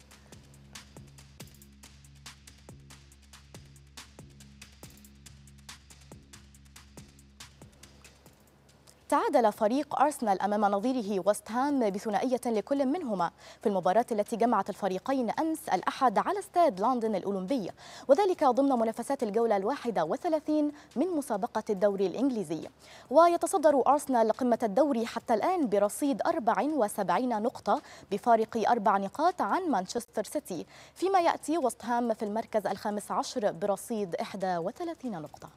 تعادل فريق أرسنال أمام نظيره وست هام بثنائية لكل منهما في المباراة التي جمعت الفريقين أمس الأحد على استاد لندن الأولمبي وذلك ضمن منافسات الجولة الواحدة وثلاثين من مسابقة الدوري الإنجليزي ويتصدر أرسنال قمة الدوري حتى الآن برصيد 74 نقطة بفارق أربع نقاط عن مانشستر سيتي فيما يأتي وست هام في المركز الخامس عشر برصيد 31 نقطة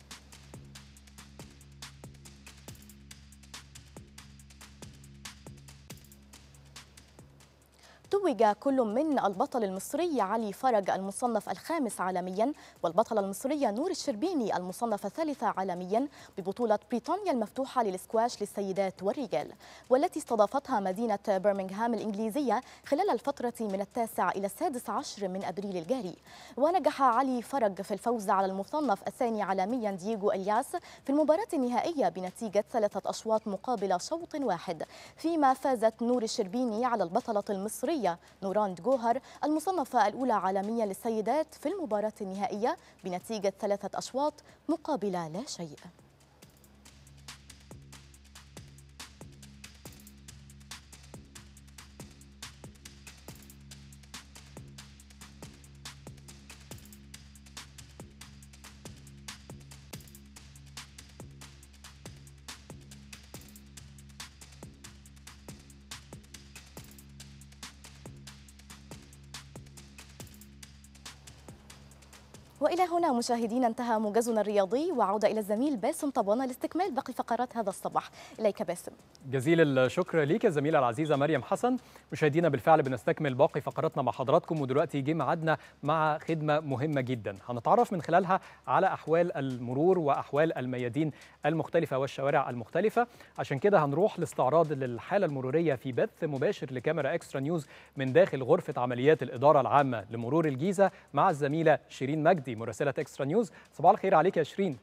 توج كل من البطل المصري علي فرج المصنف الخامس عالميا والبطلة المصرية نور الشربيني المصنف الثالث عالميا ببطولة بريطانيا المفتوحة للسكواش للسيدات والرجال والتي استضافتها مدينة برمنغهام الإنجليزية خلال الفترة من التاسع إلى السادس عشر من أبريل الجاري ونجح علي فرج في الفوز على المصنف الثاني عالميا دييغو إلياس في المباراة النهائية بنتيجة ثلاثة أشواط مقابل شوط واحد فيما فازت نور الشربيني على البطلة المصرية نوران جوهر المصنفة الأولى عالميا للسيدات في المباراة النهائية بنتيجة ثلاثة أشواط مقابل لا شيء والى هنا مشاهدينا انتهى موجزنا الرياضي وعوده الى الزميل باسم طبانه لاستكمال باقي فقرات هذا الصباح اليك باسم جزيل الشكر ليك يا الزميله العزيزه مريم حسن مشاهدينا بالفعل بنستكمل باقي فقراتنا مع حضراتكم ودلوقتي جه ميعادنا مع خدمه مهمه جدا هنتعرف من خلالها على احوال المرور واحوال الميادين المختلفه والشوارع المختلفه عشان كده هنروح لاستعراض للحاله المروريه في بث مباشر لكاميرا اكسترا نيوز من داخل غرفه عمليات الاداره العامه لمرور الجيزه مع الزميله شيرين مجدي مراسله اكسترا نيوز صباح الخير عليك يا شيرين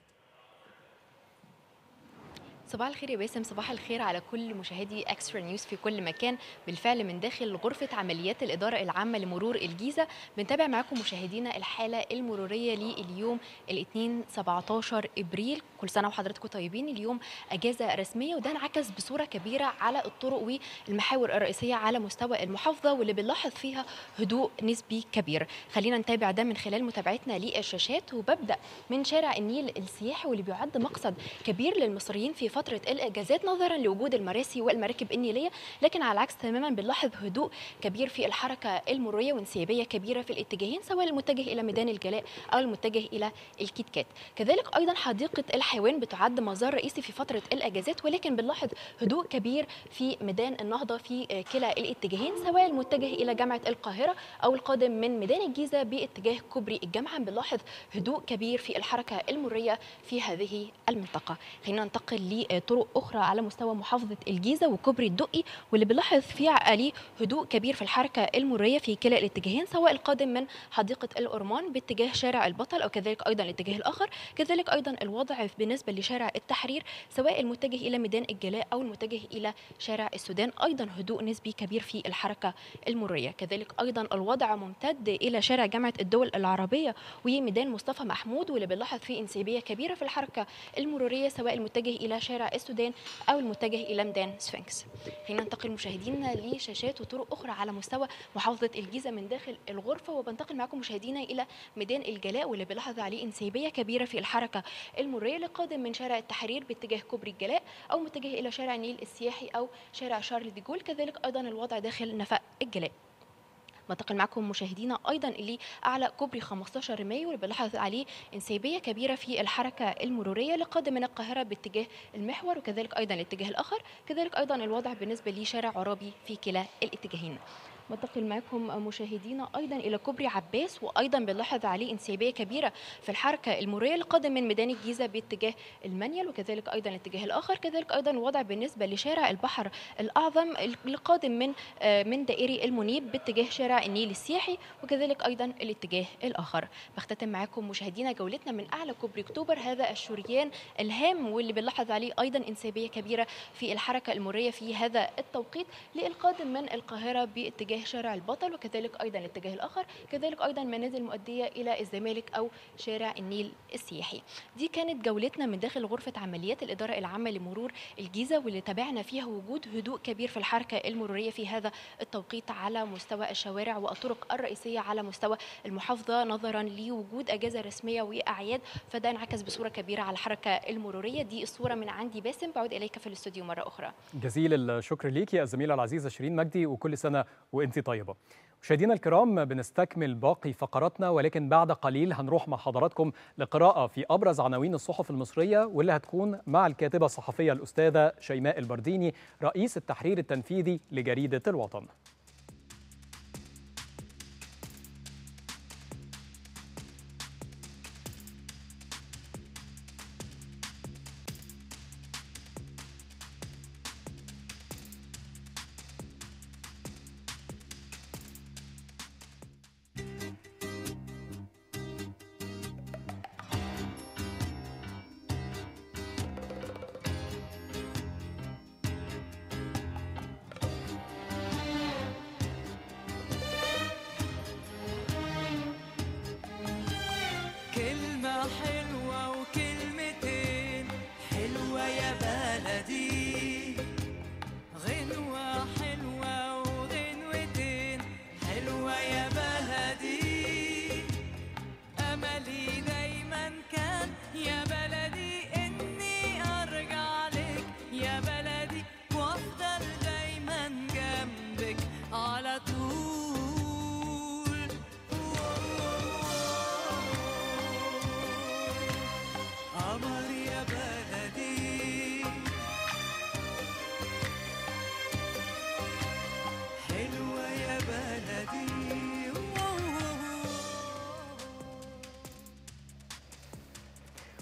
صباح الخير يا باسم صباح الخير على كل مشاهدي اكسترا نيوز في كل مكان بالفعل من داخل غرفه عمليات الاداره العامه لمرور الجيزه بنتابع معاكم مشاهدينا الحاله المروريه لليوم الاثنين 17 ابريل كل سنه وحضراتكم طيبين اليوم اجازه رسميه وده انعكس بصوره كبيره على الطرق والمحاور الرئيسيه على مستوى المحافظه واللي بنلاحظ فيها هدوء نسبي كبير خلينا نتابع ده من خلال متابعتنا للشاشات وببدا من شارع النيل السياحي واللي بيعد مقصد كبير للمصريين في فتره الاجازات نظرا لوجود المراسي والمراكب النيليه لكن على العكس تماما بنلاحظ هدوء كبير في الحركه المروريه وانسيابيه كبيره في الاتجاهين سواء المتجه الى ميدان الجلاء او المتجه الى الكيت كات كذلك ايضا حديقه الحيوان بتعد مزار رئيسي في فتره الاجازات ولكن بنلاحظ هدوء كبير في ميدان النهضه في كلا الاتجاهين سواء المتجه الى جامعه القاهره او القادم من ميدان الجيزه باتجاه كوبري الجامعه بنلاحظ هدوء كبير في الحركه المروريه في هذه المنطقه خلينا ننتقل لطرق اخرى على مستوى محافظه الجيزه وكوبري الدقي واللي بنلاحظ فيه عليه هدوء كبير في الحركه المروريه في كلا الاتجاهين سواء القادم من حديقه الأورمان باتجاه شارع البطل او كذلك ايضا الاتجاه الاخر كذلك ايضا الوضع بالنسبه لشارع التحرير سواء المتجه الى ميدان الجلاء او المتجه الى شارع السودان ايضا هدوء نسبي كبير في الحركه المروريه كذلك ايضا الوضع ممتد الى شارع جامعه الدول العربيه وميدان مصطفى محمود واللي بنلاحظ فيه انسيابيه كبيره في الحركه المروريه سواء المتجه الى شارع السودان او المتجه الى ميدان سفنكس خلينا ننتقل مشاهدينا لشاشات وطرق اخرى على مستوى محافظه الجيزه من داخل الغرفه وبنتقل معكم مشاهدينا الى ميدان الجلاء واللي بنلاحظ عليه انسيابيه كبيره في الحركه المروريه لقادم من شارع التحرير باتجاه كوبري الجلاء او متجه الى شارع النيل السياحي او شارع شارل دي جول كذلك ايضا الوضع داخل نفق الجلاء بنتقل معكم مشاهدينا ايضا اللي اعلى كوبري 15 مايو واللي بنلاحظ عليه انسيابيه كبيره في الحركه المروريه لقادم من القاهره باتجاه المحور وكذلك ايضا الاتجاه الاخر كذلك ايضا الوضع بالنسبه لشارع عرابي في كلا الاتجاهين بنتقل معكم مشاهدينا ايضا الى كوبري عباس وايضا بنلاحظ عليه انسيابيه كبيره في الحركه المروريه القادم من ميدان الجيزه باتجاه المنيل وكذلك ايضا الاتجاه الاخر كذلك ايضا الوضع بالنسبه لشارع البحر الاعظم القادم من من دائري المنيب باتجاه شارع النيل السياحي وكذلك ايضا الاتجاه الاخر بختتم معكم مشاهدينا جولتنا من اعلى كوبري اكتوبر هذا الشريان الهام واللي بنلاحظ عليه ايضا انسيابيه كبيره في الحركه المروريه في هذا التوقيت للقادم من القاهره باتجاه اتجاه شارع البطل وكذلك ايضا الاتجاه الاخر كذلك ايضا منازل مؤديه الى الزمالك او شارع النيل السياحي دي كانت جولتنا من داخل غرفه عمليات الاداره العامه لمرور الجيزه واللي تابعنا فيها وجود هدوء كبير في الحركه المروريه في هذا التوقيت على مستوى الشوارع والطرق الرئيسيه على مستوى المحافظه نظرا لوجود اجازه رسميه واعياد فده انعكس بصوره كبيره على الحركه المروريه دي الصوره من عندي باسم بعود اليك في الاستوديو مره اخرى جزيل الشكر ليكي يا الزميله العزيزه شيرين مجدي وكل سنه وانت طيبه مشاهدينا الكرام بنستكمل باقي فقراتنا ولكن بعد قليل هنروح مع حضراتكم لقراءة في أبرز عناوين الصحف المصرية واللي هتكون مع الكاتبة الصحفية الأستاذة شيماء البرديني رئيس التحرير التنفيذي لجريدة الوطن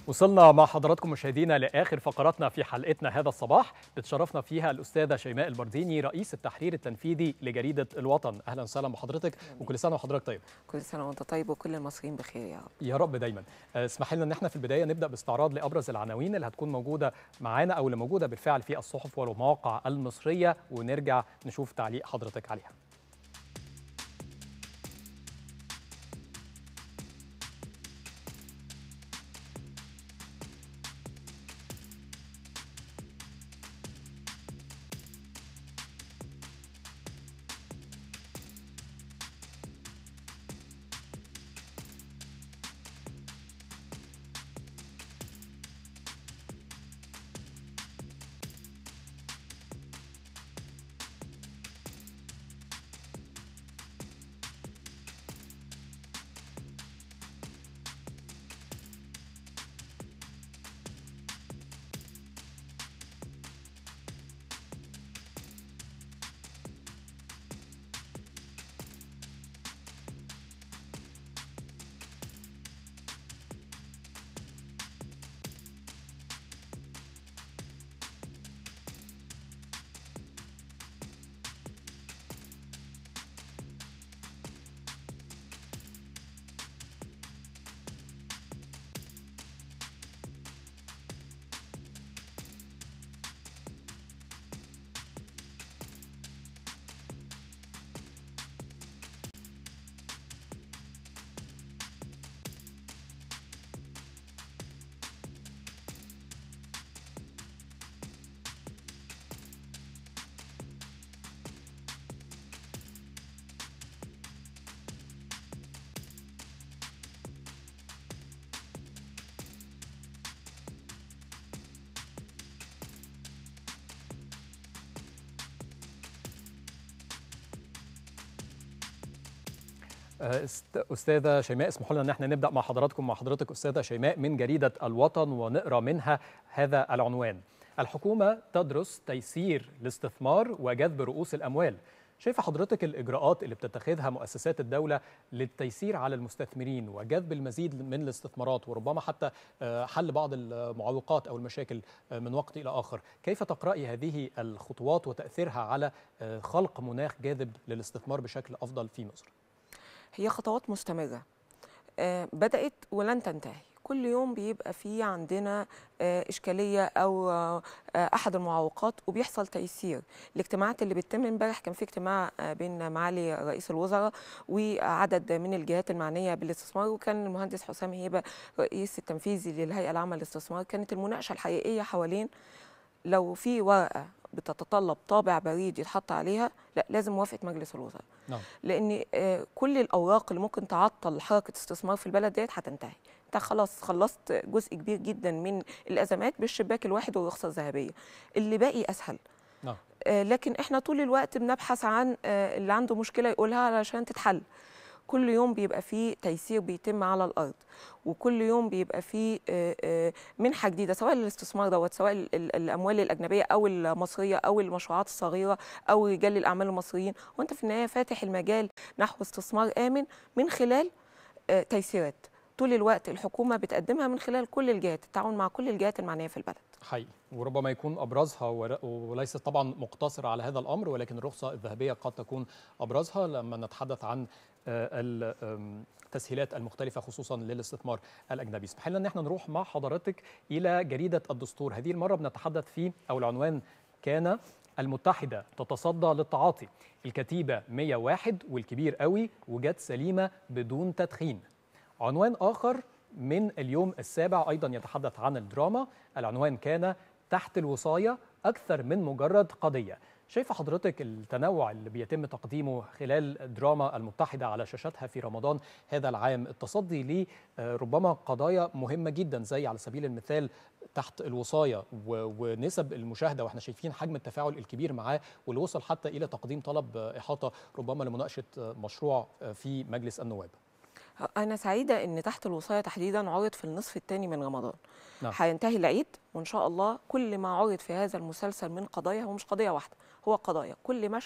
وصلنا مع حضراتكم مشاهدينا لاخر فقراتنا في حلقتنا هذا الصباح بتشرفنا فيها الاستاذه شيماء البرديني رئيس التحرير التنفيذي لجريده الوطن اهلا وسهلا بحضرتك وكل سنه وحضرتك طيب كل سنه وانت طيب وكل المصريين بخير يا رب يا رب دايما آه، اسمح لنا ان احنا في البدايه نبدا باستعراض لابرز العناوين اللي هتكون موجوده معانا او اللي موجوده بالفعل في الصحف والمواقع المصريه ونرجع نشوف تعليق حضرتك عليها آه، است- استاذه شيماء اسمحوا لنا ان احنا نبدا مع حضراتكم مع حضرتك استاذه شيماء من جريده الوطن ونقرا منها هذا العنوان الحكومه تدرس تيسير الاستثمار وجذب رؤوس الاموال شايفه حضرتك الاجراءات اللي بتتخذها مؤسسات الدوله للتيسير على المستثمرين وجذب المزيد من الاستثمارات وربما حتى آه، حل بعض المعوقات او المشاكل آه، من وقت الى اخر كيف تقراي هذه الخطوات وتاثيرها على آه، خلق مناخ جاذب للاستثمار بشكل افضل في مصر هي خطوات مستمره آه، بدات ولن تنتهي كل يوم بيبقى في عندنا آه، إشكالية أو آه، آه، أحد المعوقات وبيحصل تيسير الاجتماعات اللي بتتم امبارح كان في اجتماع آه، بين معالي رئيس الوزراء وعدد من الجهات المعنية بالاستثمار وكان المهندس حسام هيبة رئيس التنفيذي للهيئة العامة للاستثمار كانت المناقشة الحقيقية حوالين لو في ورقة بتتطلب طابع بريد يتحط عليها لا لازم موافقة مجلس الوزراء نعم لان آه، كل الاوراق اللي ممكن تعطل حركه استثمار في البلد ديت هتنتهي انت خلاص خلصت جزء كبير جدا من الازمات بالشباك الواحد والرخصه الذهبيه اللي باقي اسهل نعم آه، لكن احنا طول الوقت بنبحث عن آه، اللي عنده مشكله يقولها علشان تتحل كل يوم بيبقى فيه تيسير بيتم على الارض وكل يوم بيبقى فيه آه، آه، منحه جديده سواء للاستثمار دوت سواء ال- ال- الاموال الاجنبيه او المصريه او المشروعات الصغيره او رجال الاعمال المصريين وانت في النهايه فاتح المجال نحو استثمار امن من خلال آه، تيسيرات طول الوقت الحكومه بتقدمها من خلال كل الجهات التعاون مع كل الجهات المعنيه في البلد حقيقي وربما يكون ابرزها ور- وليست طبعا مقتصره على هذا الامر ولكن الرخصه الذهبيه قد تكون ابرزها لما نتحدث عن آه، ال- آم، التسهيلات المختلفه خصوصا للاستثمار الاجنبي اسمح لنا ان احنا نروح مع حضرتك الى جريده الدستور هذه المره بنتحدث في او العنوان كان المتحده تتصدى للتعاطي الكتيبه 101 والكبير قوي وجت سليمه بدون تدخين عنوان آخر من اليوم السابع أيضا يتحدث عن الدراما العنوان كان تحت الوصاية أكثر من مجرد قضية شايفة حضرتك التنوع اللي بيتم تقديمه خلال الدراما المتحدة على شاشاتها في رمضان هذا العام التصدي لربما قضايا مهمة جدا زي على سبيل المثال تحت الوصاية و- ونسب المشاهدة واحنا شايفين حجم التفاعل الكبير معاه واللي وصل حتى إلى تقديم طلب إحاطة ربما لمناقشة مشروع في مجلس النواب انا سعيده ان تحت الوصايه تحديدا عرض في النصف الثاني من رمضان نعم. هينتهي العيد وان شاء الله كل ما عرض في هذا المسلسل من قضايا هو مش قضيه واحده هو قضايا كل مشهد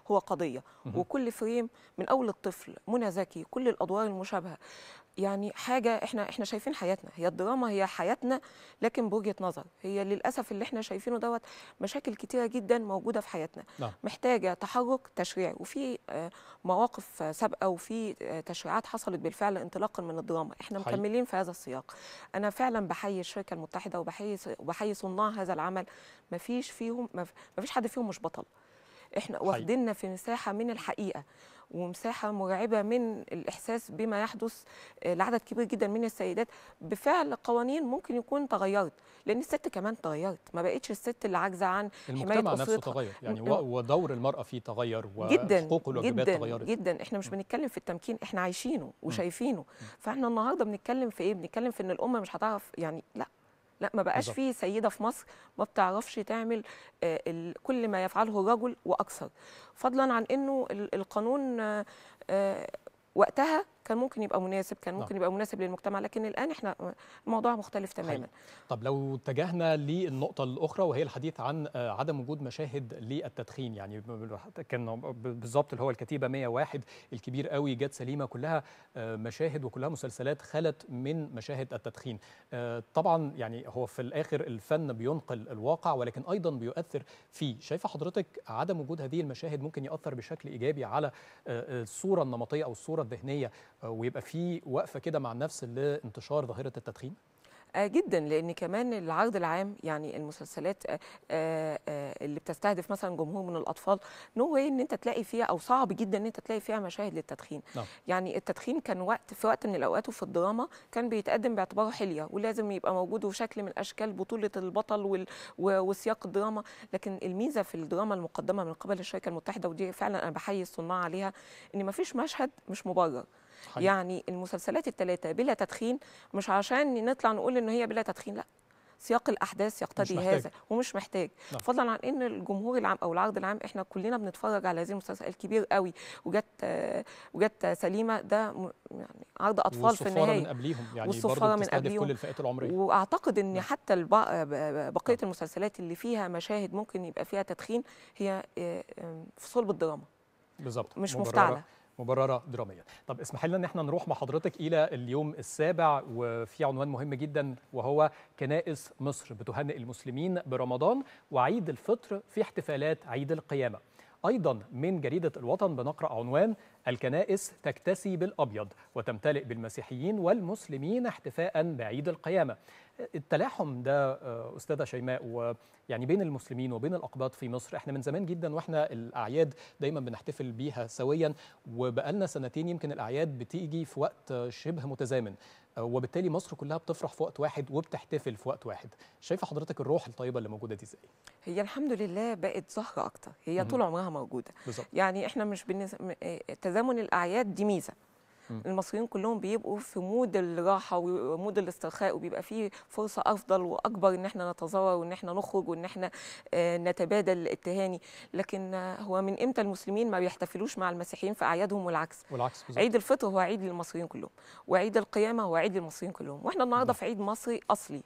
هو قضيه مهم. وكل فريم من اول الطفل منى زكي كل الادوار المشابهه يعني حاجه احنا احنا شايفين حياتنا هي الدراما هي حياتنا لكن بوجهه نظر هي للاسف اللي احنا شايفينه دوت مشاكل كتيره جدا موجوده في حياتنا نعم. محتاجه تحرك تشريعي وفي آه، مواقف آه، سابقه وفي آه، تشريعات حصلت بالفعل انطلاقا من الدراما احنا حقيقي. مكملين في هذا السياق انا فعلا بحيي الشركه المتحده وبحيي وبحيي صناع هذا العمل ما فيش فيهم ما فيش حد فيهم مش بطل احنا حقيقي. واخديننا في مساحه من الحقيقه ومساحه مرعبه من الاحساس بما يحدث آه، لعدد كبير جدا من السيدات بفعل قوانين ممكن يكون تغيرت لان الست كمان تغيرت ما بقتش الست اللي عاجزه عن حمايه المجتمع نفسه اسرتها تغير يعني م- و- ودور المرأة فيه تغير جدا وحقوق والواجبات جدا تغيرت جدا احنا مش بنتكلم في التمكين احنا عايشينه وشايفينه فاحنا النهارده بنتكلم في ايه بنتكلم في ان الامه مش هتعرف يعني لا لا ما بقاش بالظبط. في سيده في مصر ما بتعرفش تعمل آه، ال- كل ما يفعله الرجل واكثر فضلا عن انه ال- القانون آه، آه، وقتها كان ممكن يبقى مناسب كان ممكن يبقى مناسب للمجتمع لكن الان احنا الموضوع مختلف تماما طب لو اتجهنا للنقطة الأخرى وهي الحديث عن آه، عدم وجود مشاهد للتدخين يعني ب- ب- كان ب- بالظبط اللي هو الكتيبة 101 الكبير قوي جت سليمة كلها آه، مشاهد وكلها مسلسلات خلت من مشاهد التدخين آه، طبعا يعني هو في الآخر الفن بينقل الواقع ولكن أيضا بيؤثر فيه شايفة حضرتك عدم وجود هذه المشاهد ممكن يأثر بشكل إيجابي على آه، الصورة النمطية أو الصورة الذهنية آه، ويبقى في وقفة كده مع النفس لانتشار ظاهرة التدخين آه جدا لان كمان العرض العام يعني المسلسلات آه آه آه اللي بتستهدف مثلا جمهور من الاطفال نو واي ان انت تلاقي فيها او صعب جدا ان انت تلاقي فيها مشاهد للتدخين نعم. يعني التدخين كان وقت في وقت من الاوقات وفي الدراما كان بيتقدم باعتباره حليه ولازم يبقى موجود وشكل من اشكال بطوله البطل وال و- وسياق الدراما لكن الميزه في الدراما المقدمه من قبل الشركه المتحده ودي فعلا انا بحيي الصناع عليها ان ما فيش مشهد مش مبرر حقيقي. يعني المسلسلات الثلاثه بلا تدخين مش عشان نطلع نقول ان هي بلا تدخين لا سياق الاحداث يقتضي محتاج. هذا ومش محتاج نعم. فضلا عن ان الجمهور العام او العرض العام احنا كلنا بنتفرج على هذه المسلسل الكبير قوي وجت آه، وجت سليمه ده م- يعني عرض اطفال في والصفارة النهايه من قبليهم يعني والصفارة برضه من بتستهدف قبليهم. كل الفئات العمرية واعتقد ان حتى الب... ب- بقيه المسلسلات اللي فيها مشاهد ممكن يبقى فيها تدخين هي آه، آه، في صلب الدراما بالظبط مش مبررة- مفتعلة. مبررة دراميا طب اسمح لنا ان احنا نروح مع حضرتك الى اليوم السابع وفي عنوان مهم جدا وهو كنائس مصر بتهنئ المسلمين برمضان وعيد الفطر في احتفالات عيد القيامة ايضا من جريدة الوطن بنقرأ عنوان الكنائس تكتسي بالابيض وتمتلئ بالمسيحيين والمسلمين احتفاء بعيد القيامة التلاحم ده آه، استاذه شيماء ويعني بين المسلمين وبين الاقباط في مصر احنا من زمان جدا واحنا الاعياد دايما بنحتفل بيها سويا وبقالنا سنتين يمكن الاعياد بتيجي في وقت آه، شبه متزامن آه، وبالتالي مصر كلها بتفرح في وقت واحد وبتحتفل في وقت واحد شايفه حضرتك الروح الطيبه اللي موجوده دي ازاي هي الحمد لله بقت ظاهره اكتر هي مهم. طول عمرها موجوده بالظبط يعني احنا مش بالنسبة م- آه، تزامن الاعياد دي ميزه مم. المصريين كلهم بيبقوا في مود الراحه ومود الاسترخاء وبيبقى فيه فرصه افضل واكبر ان احنا نتزاور وان احنا نخرج وان احنا آه، نتبادل التهاني لكن آه، هو من امتى المسلمين ما بيحتفلوش مع المسيحيين في اعيادهم والعكس والعكس بالظبط عيد الفطر هو عيد للمصريين كلهم وعيد القيامه هو عيد للمصريين كلهم واحنا النهارده في عيد مصري اصلي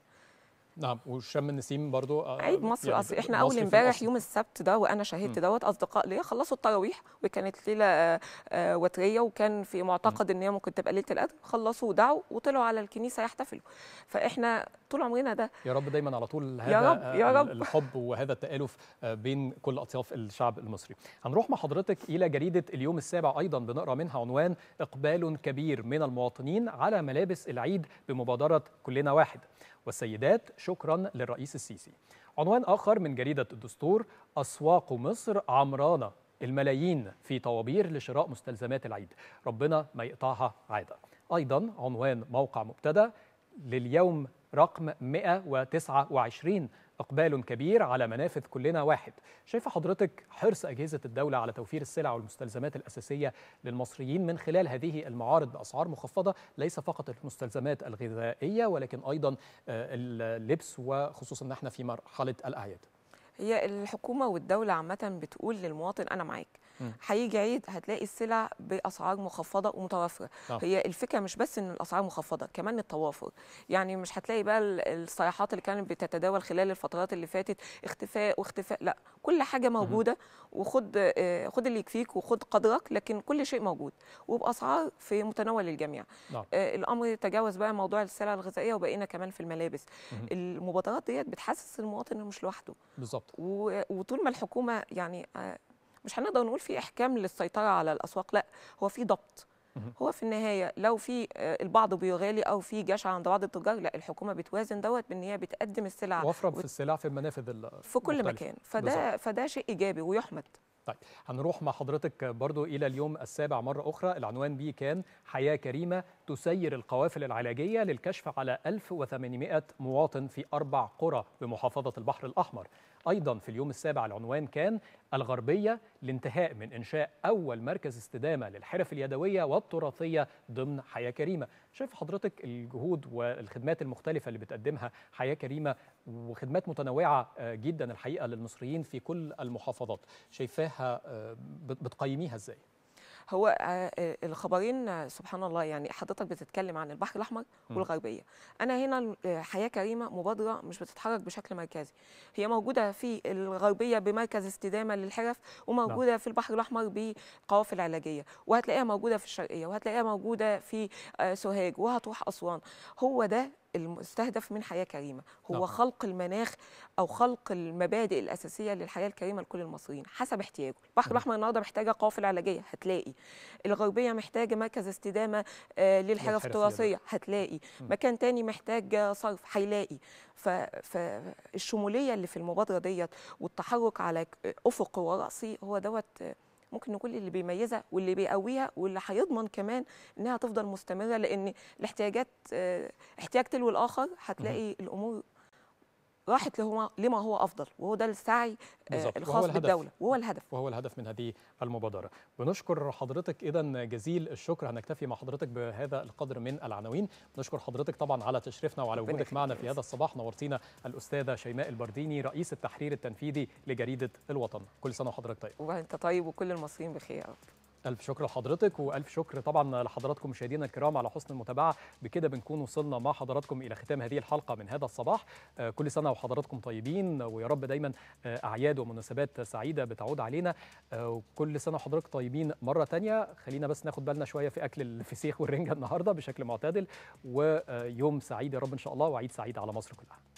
نعم وشم النسيم برضو آه، عيد مصر يعني اصلي احنا مصري اول في امبارح الأصل. يوم السبت ده وانا شهدت مم. دوت اصدقاء ليا خلصوا التراويح وكانت ليله آه، آه، وتريه وكان في معتقد ان هي ممكن تبقى ليله القدر خلصوا ودعوا وطلعوا على الكنيسه يحتفلوا فاحنا طول عمرنا ده يا رب دايما على طول هذا يا رب، آه، يا ال- رب. الحب وهذا التآلف آه، بين كل أطياف الشعب المصري هنروح مع حضرتك إلى جريدة اليوم السابع أيضا بنقرأ منها عنوان إقبال كبير من المواطنين على ملابس العيد بمبادرة كلنا واحد والسيدات شكرا للرئيس السيسي عنوان آخر من جريدة الدستور أسواق مصر عمرانة الملايين في طوابير لشراء مستلزمات العيد ربنا ما يقطعها عادة أيضا عنوان موقع مبتدأ لليوم رقم 129 إقبال كبير على منافذ كلنا واحد شايفة حضرتك حرص أجهزة الدولة على توفير السلع والمستلزمات الأساسية للمصريين من خلال هذه المعارض بأسعار مخفضة ليس فقط المستلزمات الغذائية ولكن أيضا آه، اللبس وخصوصا أن احنا في مرحلة الأعياد هي الحكومه والدوله عامه بتقول للمواطن انا معاك مم. هيجي عيد هتلاقي السلع باسعار مخفضه ومتوفره آه. هي الفكره مش بس ان الاسعار مخفضه كمان التوافر يعني مش هتلاقي بقى ال- الصيحات اللي كانت بتتداول خلال الفترات اللي فاتت اختفاء واختفاء لا كل حاجه موجوده وخد آه، خد اللي يكفيك وخد قدرك لكن كل شيء موجود وباسعار في متناول الجميع نعم. آه، الامر تجاوز بقى موضوع السلع الغذائيه وبقينا كمان في الملابس مهم. المبادرات ديت بتحسس المواطن انه مش لوحده بالظبط و- وطول ما الحكومه يعني آه، مش هنقدر نقول في احكام للسيطره على الاسواق لا هو في ضبط مهم. هو في النهايه لو في آه، البعض بيغالي او في جشع عند بعض التجار لا الحكومه بتوازن دوت بان هي بتقدم السلع وفرة في وت- السلع في المنافذ ال- في كل المختلفة. مكان فده بالظبط. فده شيء ايجابي ويحمد طيب هنروح مع حضرتك برضو إلى اليوم السابع مرة أخرى العنوان به كان حياة كريمة تسير القوافل العلاجية للكشف على 1800 مواطن في أربع قرى بمحافظة البحر الأحمر أيضا في اليوم السابع العنوان كان الغربية لانتهاء من إنشاء أول مركز استدامة للحرف اليدوية والتراثية ضمن حياة كريمة شايف حضرتك الجهود والخدمات المختلفة اللي بتقدمها حياة كريمة وخدمات متنوعة آه، جدا الحقيقة للمصريين في كل المحافظات شايفاها آه، بت- بتقيميها ازاي؟ هو آه، آه، الخبرين آه، سبحان الله يعني حضرتك بتتكلم عن البحر الاحمر مم. والغربيه انا هنا آه، حياه كريمه مبادره مش بتتحرك بشكل مركزي هي موجوده في الغربيه بمركز استدامه للحرف وموجوده في البحر الاحمر بقوافل علاجيه وهتلاقيها موجوده في الشرقيه وهتلاقيها موجوده في آه، سوهاج وهتروح اسوان هو ده المستهدف من حياه كريمه هو نعم. خلق المناخ او خلق المبادئ الاساسيه للحياه الكريمه لكل المصريين حسب احتياجه البحر الاحمر النهارده محتاجه قوافل علاجيه هتلاقي الغربيه محتاجه مركز استدامه آه، للحرف للحرف التراثيه هتلاقي مم. مكان تاني محتاج آه، صرف هيلاقي ف- فالشموليه اللي في المبادره ديت والتحرك على ك- افق وراسي هو دوت آه، ممكن نقول اللي بيميزها واللي بيقويها واللي هيضمن كمان انها تفضل مستمره لان الاحتياجات آه، احتياج تلو الاخر هتلاقي الامور راحت لهما لما هو افضل وهو ده السعي آه، بالظبط وهو الخاص الهدف. بالدوله وهو الهدف وهو الهدف من هذه المبادرة بنشكر حضرتك إذا جزيل الشكر هنكتفي مع حضرتك بهذا القدر من العناوين نشكر حضرتك طبعا على تشريفنا وعلى ربنا وجودك معنا يخليك في يا هذا الصباح نورتينا الأستاذة شيماء البرديني رئيس التحرير التنفيذي لجريدة الوطن كل سنة وحضرتك طيب وانت طيب وكل المصريين بخير يا رب ألف شكر لحضرتك وألف شكر طبعا لحضراتكم مشاهدينا الكرام على حسن المتابعة بكده بنكون وصلنا مع حضراتكم إلى ختام هذه الحلقة من هذا الصباح آه، كل سنة وحضراتكم طيبين ويا رب دايما آه، أعياد ومناسبات سعيدة بتعود علينا آه، وكل سنة وحضراتكم طيبين مرة تانية خلينا بس ناخد بالنا شوية في أكل الفسيخ والرنجة النهاردة بشكل معتدل ويوم سعيد يا رب إن شاء الله وعيد سعيد على مصر كلها